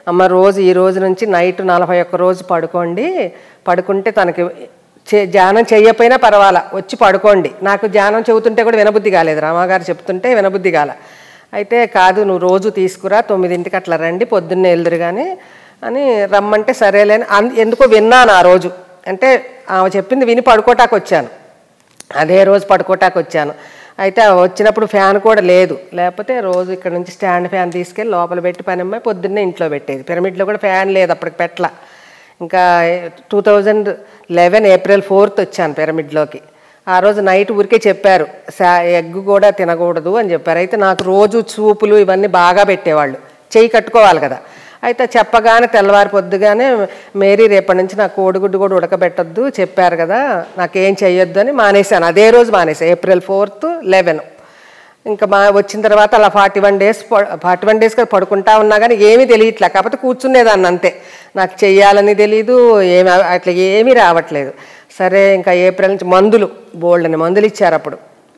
అమ్మ రోజు ఈ రోజు నుంచి నైట్ నలభై ఒక్క రోజు పడుకోండి పడుకుంటే తనకి చే ధ్యానం చేయకపోయినా పర్వాలా వచ్చి పడుకోండి నాకు ధ్యానం చెబుతుంటే కూడా వినబుద్ధి కాలేదు రామాగారు చెప్తుంటే వినబుద్ధి కాల అయితే కాదు నువ్వు రోజు తీసుకురా తొమ్మిదింటికి అట్లా రండి పొద్దున్నే వెళ్దురు కానీ అని రమ్మంటే సరేలే అని అన్- ఎందుకో విన్నాను ఆ రోజు అంటే ఆమె చెప్పింది విని పడుకోటానికి వచ్చాను అదే రోజు పడుకోటానికి వచ్చాను అయితే ఆ వచ్చినప్పుడు ఫ్యాన్ కూడా లేదు లేకపోతే రోజు ఇక్కడ నుంచి స్టాండ్ ఫ్యాన్ తీసుకెళ్ళి లోపల పెట్టి పని అమ్మాయి పొద్దున్నే ఇంట్లో పెట్టేది పిరమిడ్లో కూడా ఫ్యాన్ లేదు అప్పటికి పెట్టల ఇంకా two thousand eleven April fourth వచ్చాను పిరమిడ్లోకి ఆ రోజు నైట్ ఊరికే చెప్పారు సా ఎగ్ కూడా తినకూడదు అని చెప్పారు అయితే నాకు రోజు చూపులు ఇవన్నీ బాగా పెట్టేవాళ్ళు చెయ్యి కట్టుకోవాలి కదా అయితే చెప్పగానే తెల్లవారి పొద్దుగానే మేరీ రేపటి నుంచి నాకు కోడిగుడ్డు కూడా ఉడకబెట్టద్దు చెప్పారు కదా నాకేం చెయ్యొద్దు అని మానేశాను అదే రోజు మానేశాను ఏప్రిల్ ఫోర్త్ లెవెన్ ఇంకా మా వచ్చిన తర్వాత అలా forty one days forty one days కదా పడుకుంటా ఉన్నా కానీ ఏమీ తెలియట్లే కాకపోతే కూర్చునేదాన్ని అంతే నాకు చెయ్యాలని తెలీదు ఏమి అట్లా ఏమీ రావట్లేదు సరే ఇంకా ఏప్రిల్ నుంచి మందులు బోల్డ్ అని మందులు ఇచ్చారు అప్పుడు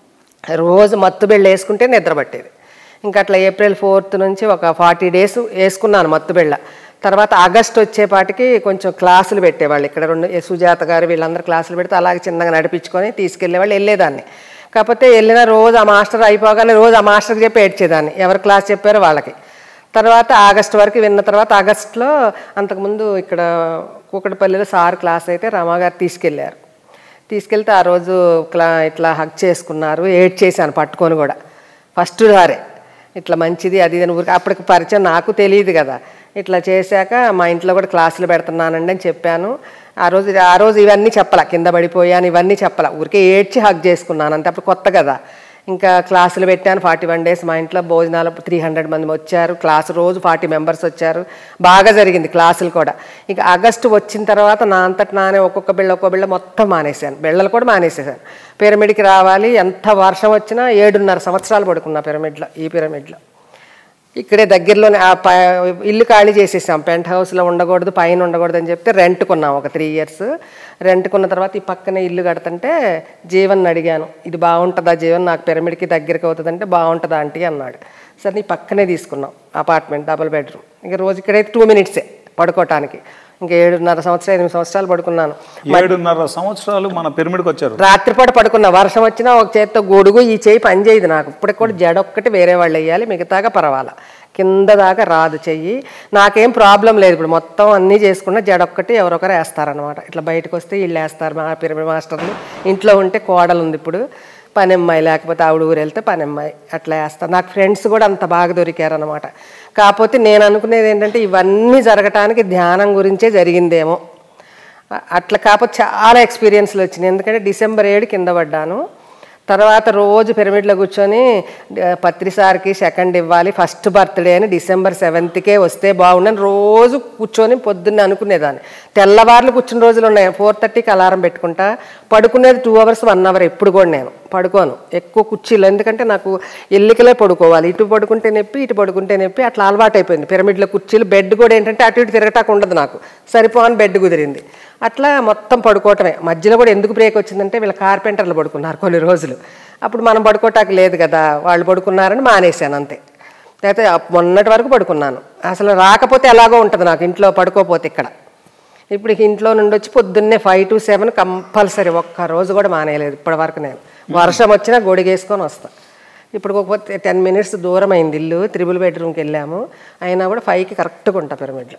రోజు మత్తు బెళ్ళ వేసుకుంటే నిద్ర పట్టేది ఇంకా అట్లా ఏప్రిల్ ఫోర్త్ నుంచి ఒక ఫార్టీ డేస్ వేసుకున్నాను మత్తు బెళ్ళ తర్వాత ఆగస్ట్ వచ్చేపాటికి కొంచెం క్లాసులు పెట్టేవాళ్ళు ఇక్కడ రెండు ఏ సుజాత గారు వీళ్ళందరూ క్లాసులు పెడితే అలాగే చిన్నగా నడిపించుకొని తీసుకెళ్ళేవాళ్ళు వెళ్ళేదాన్ని కాకపోతే వెళ్ళిన రోజు ఆ మాస్టర్ అయిపోగానే రోజు ఆ మాస్టర్కి చెప్పి ఏడ్చేదాన్ని ఎవరు క్లాస్ చెప్పారో వాళ్ళకి తర్వాత ఆగస్ట్ వరకు విన్న తర్వాత ఆగస్టులో అంతకుముందు ఇక్కడ కూకటిపల్లిలో సార్ క్లాస్ అయితే రామాగారు తీసుకెళ్ళారు తీసుకెళ్తే ఆ రోజు క్లా ఇట్లా హక్ చేసుకున్నారు ఏడ్ చేశాను పట్టుకొని కూడా ఫస్ట్ సారే ఇట్లా మంచిది అది ఇది అని ఊరికి అప్పటికి పరిచయం నాకు తెలియదు కదా ఇట్లా చేశాక మా ఇంట్లో కూడా క్లాసులు పెడుతున్నానండి అని చెప్పాను ఆ రోజు ఆ రోజు ఇవన్నీ చెప్పాల కింద పడిపోయాను ఇవన్నీ చెప్పాల ఊరికే ఏడ్చి హక్ చేసుకున్నాను అంతే అప్పుడు కొత్త కదా ఇంకా క్లాసులు పెట్టాను ఫార్టీ వన్ డేస్ మా ఇంట్లో భోజనాలు త్రీ హండ్రెడ్ మంది వచ్చారు క్లాసు రోజు ఫార్టీ మెంబర్స్ వచ్చారు బాగా జరిగింది క్లాసులు కూడా ఇక ఆగస్టు వచ్చిన తర్వాత నా అంతటి నానే ఒక్కొక్క బిళ్ళ ఒక్కొక్క బిళ్ళ మొత్తం మానేశాను బిళ్ళలు కూడా మానేసేసాను పిరమిడ్కి రావాలి ఎంత వర్షం వచ్చినా ఏడున్నర సంవత్సరాలు పడుకున్నా పిరమిడ్లో ఈ పిరమిడ్లో ఇక్కడే దగ్గరలోనే ఆ ప ఇల్లు ఖాళీ చేసేసాం పెంట్ హౌస్లో ఉండకూడదు పైన ఉండకూడదు అని చెప్తే రెంట్ కొన్నాం ఒక త్రీ ఇయర్స్ రెంట్ కొన్న తర్వాత ఈ పక్కనే ఇల్లు కడుతుంటే జీవన్ అడిగాను ఇది బాగుంటుందా జీవన్ నాకు పిరమిడ్కి దగ్గరికి అవుతుందంటే బాగుంటుందా ఆంటీ అన్నాడు సరే నీ పక్కనే తీసుకున్నాం అపార్ట్మెంట్ డబుల్ బెడ్రూమ్ ఇక రోజు ఇక్కడైతే టూ మినిట్సే పడుకోవటానికి ఇంకా ఏడున్నర సంవత్సరాలు ఎనిమిది సంవత్సరాలు పడుకున్నాను ఏడున్నర సంవత్సరాలు మన పిరమిడ్కి వచ్చారు రాత్రిపూట పడుకున్నా వర్షం వచ్చినా ఒక చేత్తో గొడుగు ఈ చేయి పని చేయదు నాకు ఇప్పటికి కూడా జడ ఒక్కటి వేరే వాళ్ళు వేయాలి మిగతాగా పర్వాలా కింద దాకా రాదు చెయ్యి నాకేం ప్రాబ్లం లేదు ఇప్పుడు మొత్తం అన్నీ చేసుకున్నా జడ ఒక్కటి ఎవరొకరు వేస్తారనమాట ఇట్లా బయటకు వస్తే వీళ్ళు వేస్తారు మా పిరమిడ్ మాస్టర్లు ఇంట్లో ఉంటే కోడలు ఉంది ఇప్పుడు పని అమ్మాయి లేకపోతే ఆవిడ ఊరు వెళ్తే పని అమ్మాయి అట్లా వేస్తారు నాకు ఫ్రెండ్స్ కూడా అంత బాగా దొరికారనమాట కాకపోతే నేను అనుకునేది ఏంటంటే ఇవన్నీ జరగటానికి ధ్యానం గురించే జరిగిందేమో అ- అట్లా కాకపోతే చాలా ఎక్స్పీరియన్స్లు వచ్చినాయి ఎందుకంటే డిసెంబర్ ఏడు కింద పడ్డాను తర్వాత రోజు పిరమిడ్లో కూర్చొని ఆ, పత్రిసార్కి సెకండ్ ఇవ్వాలి ఫస్ట్ బర్త్డే అని డిసెంబర్ సెవెంత్కే వస్తే బాగుండని రోజు కూర్చొని పొద్దున్నే అనుకునేదాన్ని తెల్లవార్లు కూర్చున్న రోజులు ఉన్నాయి ఫోర్ థర్టీకి అలారం పెట్టుకుంటా పడుకునేది టూ అవర్స్ వన్ అవర్ ఎప్పుడు కూడా నేను పడుకోను ఎక్కువ కుర్చీలు ఎందుకంటే నాకు ఎల్లికలే పడుకోవాలి ఇటు పడుకుంటే నొప్పి ఇటు పడుకుంటే నొప్పి అట్లా అలవాటు అయిపోయింది పిరమిడ్లో కుర్చీలు బెడ్ కూడా ఏంటంటే అటు ఇటు తిరగటానికి ఉండదు నాకు సరిపోని బెడ్ కుదిరింది అట్లా మొత్తం పడుకోవటమే మధ్యలో కూడా ఎందుకు బ్రేక్ వచ్చిందంటే వీళ్ళ కార్పెంటర్లు పడుకున్నారు కొన్ని రోజులు అప్పుడు మనం పడుకోవటానికి లేదు కదా వాళ్ళు పడుకున్నారని మానేశాను అంతే లేకపోతే అప్- మొన్నటి వరకు పడుకున్నాను అసలు రాకపోతే ఎలాగో ఉంటుంది నాకు ఇంట్లో పడుకోపోతే ఇక్కడ ఇప్పుడు ఇక ఇంట్లో నుండి వచ్చి పొద్దున్నే ఫైవ్ టు సెవెన్ కంపల్సరీ ఒక్క రోజు కూడా మానేయలేదు ఇప్పటి వరకు నేను వర్షం వచ్చినా గొడిగేసుకొని వస్తా ఇప్పుడు ఒక టెన్ మినిట్స్ దూరం అయింది ఇల్లు త్రిబుల్ బెడ్రూమ్కి వెళ్ళాము అయినా కూడా ఫైవ్కి కరెక్ట్గా ఉంటా పిరమిడ్లో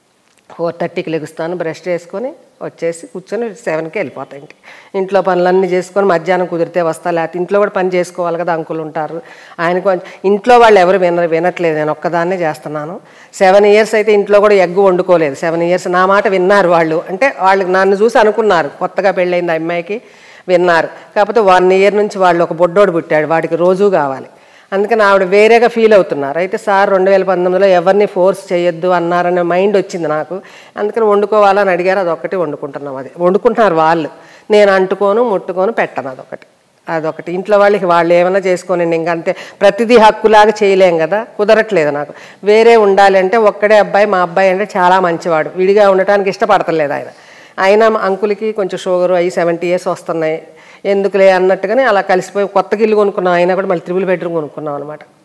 ఫోర్ థర్టీకి లెగుస్తాను బ్రష్ చేసుకొని వచ్చేసి కూర్చొని సెవెన్కి వెళ్ళిపోతా ఇంటికి ఇంట్లో పనులన్నీ చేసుకొని మధ్యాహ్నం కుదిరితే వస్తా లేకపోతే ఇంట్లో కూడా పని చేసుకోవాలి కదా అంకులు ఉంటారు ఆయన కొంచెం ఇంట్లో వాళ్ళు ఎవరు విన వినట్లేదు నేను ఒక్కదాన్నే చేస్తున్నాను సెవెన్ ఇయర్స్ అయితే ఇంట్లో కూడా ఎగ్గు వండుకోలేదు సెవెన్ ఇయర్స్ నా మాట విన్నారు వాళ్ళు అంటే వాళ్ళు నన్ను చూసి అనుకున్నారు కొత్తగా పెళ్ళైంది ఆ అమ్మాయికి విన్నారు కాకపోతే వన్ ఇయర్ నుంచి వాళ్ళు ఒక బొడ్డోడు పుట్టాడు వాడికి రోజూ కావాలి అందుకని ఆవిడ వేరేగా ఫీల్ అవుతున్నారు అయితే సార్ రెండు వేల పంతొమ్మిదిలో ఎవరిని ఫోర్స్ చేయొద్దు అన్నారనే మైండ్ వచ్చింది నాకు అందుకని వండుకోవాలని అడిగారు అదొక్కటి వండుకుంటున్నాం అది వండుకుంటున్నారు వాళ్ళు నేను అంటుకోను ముట్టుకోను పెట్టను అదొకటి అదొకటి ఇంట్లో వాళ్ళకి వాళ్ళు ఏమైనా చేసుకోనండి ఇంకంతే ప్రతిదీ హక్కులాగా చేయలేం కదా కుదరట్లేదు నాకు వేరే ఉండాలి అంటే ఒక్కడే అబ్బాయి మా అబ్బాయి అంటే చాలా మంచివాడు విడిగా ఉండటానికి ఇష్టపడతలేదు ఆయన అయినా మా అంకుల్కి కొంచెం షుగర్ అయ్యి సెవెంటీ ఇయర్స్ వస్తున్నాయి ఎందుకులే అన్నట్టుగానే అలా కలిసిపోయి కొత్తగా ఇల్లు కొనుక్కున్నాం అయినా కూడా మళ్ళీ త్రిబుల్ బెడ్రూమ్ కొనుక్కున్నాం అనమాట